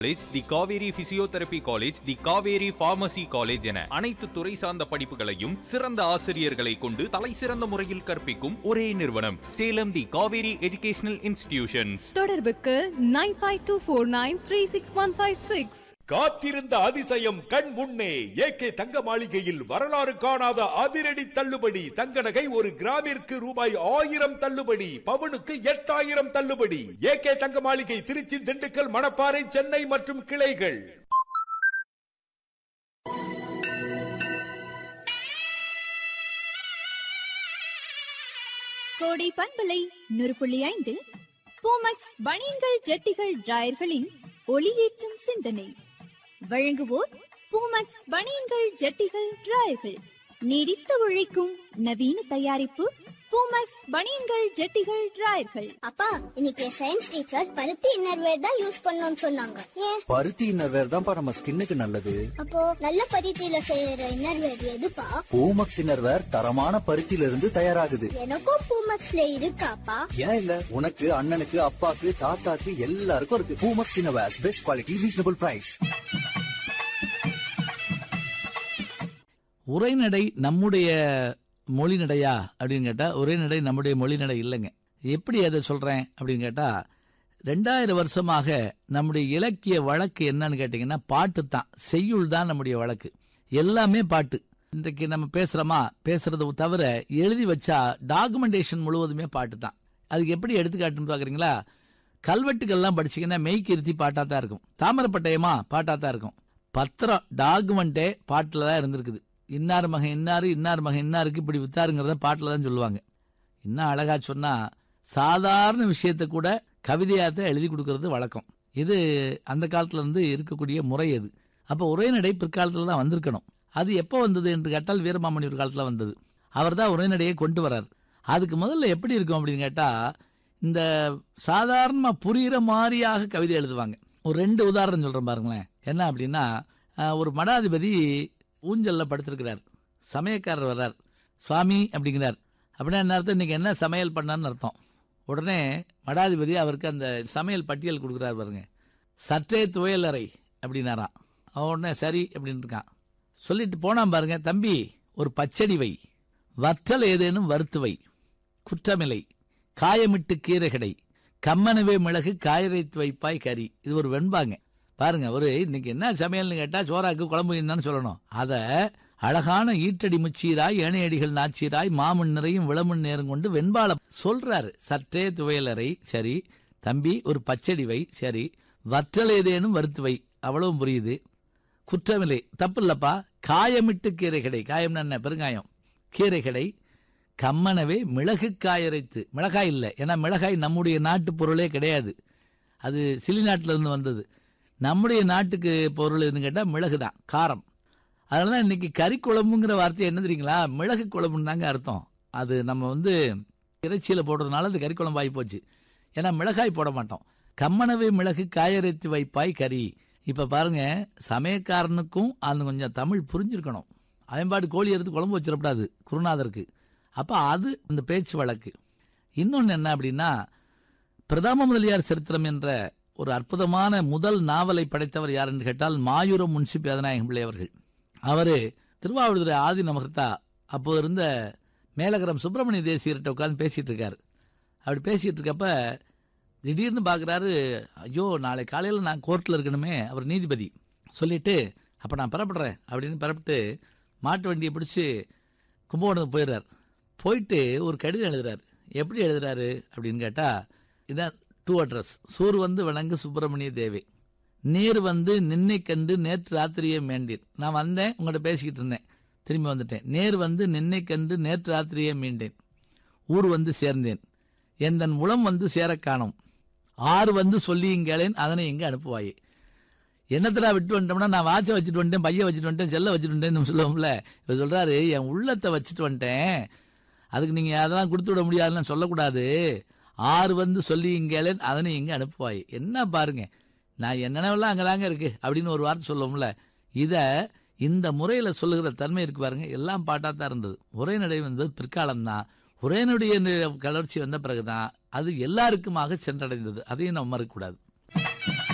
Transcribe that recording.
college the Kaveri physiotherapy college the Kaveri pharmacy college என அனைத்து துறை சார்ந்த படிப்புகளையும் சிறந்த ஆசிரியர்களை கொண்டு தலை சிறந்த முறையில் கற்பிக்கும் ஒரே நிறுவனம் Salem the Kaveri educational institutions தொடர்புக்கு nine five two four nine three six one five six காத்திருந்த அதிசயம் கண் முன்னே ஏகே தங்க மாளிகையில் வரலாறு காணாத அதிரடி தள்ளுபடி தங்க நகை ஒரு கிராமிற்கு ரூபாய் ஆயிரம் தள்ளுபடி பவுனுக்கு எட்டாயிரம் தள்ளுபடி ஏகே தங்க மாளிகை திருச்சி திண்டுக்கல் மணப்பாறை சென்னை மற்றும் கிளைகள் கோடை பண்பலை நூறு புள்ளி ஐந்து பூமக்ஸ் பனியன்கள் ஜட்டிகள் டிராயர்களின் ஒளியேற்றும் சிந்தனை வழங்குவோர் பூமக்ஸ் பனியன்கள் ஜட்டிகள் டிராயர்கள் நீடித்து உழைக்கும் நவீன தயாரிப்பு பூமக்ஸ் பனியன்கள் ஜட்டிகள் டிராயர்கள் அப்பா இன்னைக்கு சயின்ஸ் டீச்சர் பருத்தி இன்னர்வேர் தான் யூஸ் பண்ணணும்னு சொன்னாங்க ஏன் பருத்தி இன்னர்வேர் தான்ப்பா நம்ம ஸ்கின்னுக்கு நல்லது அப்போ நல்ல பருத்தியில செய்யற இன்னர்வேர் எதுப்பா பூமக்ஸ் இன்னர்வேர் தரமான பருத்தியில இருந்து தயாராகுது எனக்கும் பூமக்ஸ்ல இருக்காப்பா ஏன் இல்ல உனக்கு அண்ணனுக்கு அப்பாக்கு தாத்தாக்கு எல்லாருக்கும் இருக்கு Poomex innerwear best quality reasonable price உரைநடை நம்முடைய மொழி நடையா அப்படின்னு கேட்டா உரைநடை நம்முடைய மொழி நடை இல்லைங்க எப்படி அதை சொல்றேன் அப்படின்னு கேட்டா ரெண்டாயிரம் வருஷமாக நம்முடைய இலக்கிய வழக்கு என்னன்னு கேட்டீங்கன்னா பாட்டு தான் செய்யுள் தான் நம்முடைய வழக்கு எல்லாமே பாட்டு இன்றைக்கு நம்ம பேசுறோமா பேசுறத தவிர எழுதி வச்சா டாக்குமெண்டேஷன் முழுவதுமே பாட்டு தான் அதுக்கு எப்படி எடுத்துக்காட்டுன்னு பாக்குறீங்களா கல்வெட்டுகள்லாம் படிச்சீங்கன்னா மெய்க்கிருத்தி பாட்டா தான் இருக்கும் தாமரப்பட்டயமா பாட்டா தான் இருக்கும் பத்திரம் டாக்குமெண்டே பாட்டில் தான் இருந்திருக்குது இன்னார் மகன் இன்னாரு இன்னார் மகன் இன்னாருக்கு இப்படி வித்தாருங்கிறத பாட்டில் தான் சொல்லுவாங்க இன்னும் அழகா சொன்னா சாதாரண விஷயத்தை கூட கவிதையாத்தான் எழுதி கொடுக்கறது வழக்கம் இது அந்த காலத்துல இருந்து இருக்கக்கூடிய முறை அது அப்போ உரைநடை பிற்காலத்துல தான் வந்திருக்கணும் அது எப்போ வந்தது என்று கேட்டால் வீரமாமணி ஒரு காலத்துல வந்தது அவர் தான் உரைநடையை கொண்டு வரார் அதுக்கு முதல்ல எப்படி இருக்கும் அப்படின்னு கேட்டா இந்த சாதாரணமா புரியுற மாதிரியாக கவிதை எழுதுவாங்க ஒரு ரெண்டு உதாரணம் சொல்றேன் பாருங்களேன் என்ன அப்படின்னா அஹ், ஒரு மடாதிபதி ஊஞ்சல்ல படுத்திருக்கிறார் சமயக்காரர் வர்றார் சுவாமி அப்படிங்கிறார் அப்படின்னா என்ன அர்த்தம் இன்னைக்கு என்ன சமையல் பண்ணான்னு அர்த்தம் உடனே மடாதிபதி அவருக்கு அந்த சமையல் பட்டியல் கொடுக்குறாரு பாருங்க சற்றே துவையலறை அப்படின்னாராம் அவன் உடனே சரி அப்படின்னு இருக்கான் சொல்லிட்டு போனான் பாருங்க தம்பி ஒரு பச்சடி வை வற்றல் ஏதேனும் வறுத்து வை குற்றமில்லை காயமிட்டு கீரை கிடை கம்மனவே மிளகு காயரைத்து வைப்பாய் கறி இது ஒரு வெண்பாங்க பாருங்க ஒரு இன்னைக்கு என்ன சமையல்னு கேட்டா சோறாக்கு குழம்பு இருந்தான்னு சொல்லணும் அத அழகான ஈட்டடி முச்சீராய் ஏனையடிகள் நாச்சீராய் மாமன் நிறையும் விளமன் நேரம் கொண்டு வெண்பால சொல்றாரு சற்றே துவையலறை சரி தம்பி ஒரு பச்சடி வை சரி வற்றல் ஏதேனும் வறுத்து வை அவ்வளவும் புரியுது குற்றமில்லை தப்பு இல்லப்பா காயமிட்டு கீரை கடை காயம்னா என்ன பெருங்காயம் கீரை கடை கம்மனவே மிளகு காயரைத்து மிளகாய் இல்லை ஏன்னா மிளகாய் நம்முடைய நாட்டு பொருளே கிடையாது அது சிலி நாட்டுல இருந்து வந்தது நம்முடைய நாட்டுக்கு பொருள் எதுன்னு கேட்டால் மிளகு தான் காரம் அதனால தான் இன்னைக்கு கறி குழம்புங்கிற வார்த்தை என்ன தெரியுங்களா மிளகு குழம்புன்னு தாங்க அர்த்தம் அது நம்ம வந்து இறைச்சியில் போடுறதுனால அது கறி குழம்பு ஆகி போச்சு ஏன்னா மிளகாய் போட மாட்டோம் கம்மனவே மிளகு காயரைத்து வைப்பாய் கறி இப்போ பாருங்க சமயக்காரனுக்கும் அந்த கொஞ்சம் தமிழ் புரிஞ்சிருக்கணும் அதன்பாடு கோழி எடுத்து குழம்பு வச்சிடக்கூடாது குருநாதருக்கு அப்போ அது அந்த பேச்சு வழக்கு இன்னொன்று என்ன அப்படின்னா பிரதாம முதலியார் சரித்திரம் என்ற ஒரு அற்புதமான முதல் நாவலை படைத்தவர் யார் என்று கேட்டால் மாயூரம் முன்சி பேதநாயகம் பிள்ளை அவர்கள் அவரு திருவாவூதுரை ஆதி நமகர்த்தா அப்போ இருந்த மேலகரம் சுப்பிரமணிய தேசியர்கிட்ட உட்கார்ந்து பேசிட்டு இருக்காரு அப்படி பேசிட்டு இருக்கப்ப திடீர்னு பார்க்குறாரு ஐயோ நாளை காலையில் நான் கோர்ட்டில் இருக்கணுமே அவர் நீதிபதி சொல்லிட்டு அப்போ நான் பெறப்படுறேன் அப்படின்னு பெறப்பட்டு மாட்டு வண்டியை பிடிச்சி கும்பகோணத்துக்கு போயிடுறார் போயிட்டு ஒரு கடிதம் எழுதுறாரு எப்படி எழுதுறாரு அப்படின்னு கேட்டால் இதான் டூ அட்ரஸ் சூர் வந்து வணங்கு சுப்பிரமணிய தேவி நீர் வந்து நின்னை கண்டு நேற்று ராத்திரியே மீண்டேன் நான் வந்தேன் உங்கள்கிட்ட பேசிக்கிட்டு இருந்தேன் திரும்பி வந்துட்டேன் நேர் வந்து நின்னை கண்டு நேற்று ராத்திரியே மீண்டேன் ஊர் வந்து சேர்ந்தேன் எந்தன் உளம் வந்து சேரக் காணோம் ஆறு வந்து சொல்லியுங்களேன் அதனை எங்க அனுப்புவாயே என்னத்தடா விட்டு வந்துட்டோம்னா நான் வாட்சை வச்சுட்டு வந்துட்டேன் பைய வச்சுட்டு வந்துட்டேன் செல்ல வச்சுட்டு வந்துட்டேன் சொல்லுவோம்ல இவர் சொல்றாரு என் உள்ளத்தை வச்சுட்டு வந்துட்டேன் அதுக்கு நீங்க அதெல்லாம் கொடுத்து விட முடியாதுன்னு சொல்லக்கூடாது ஆறு வந்து சொல்லியுங்களேன் அதனை எங்க அனுப்புவாய் என்ன பாருங்க நான் என் நினைவெல்லாம் அங்கதாங்க இருக்கு அப்படின்னு ஒரு வார்த்தை சொல்லுவோம்ல இத இந்த முறையில சொல்லுகிற தன்மை இருக்கு பாருங்க எல்லாம் பாட்டா தான் இருந்தது உரைநடை வந்தது பிற்காலம் தான் உரைநடைய கலர்ச்சி வந்த பிறகுதான் அது எல்லாருக்குமாக சென்றடைந்தது அதையும் நம்ம மறக்கக்கூடாது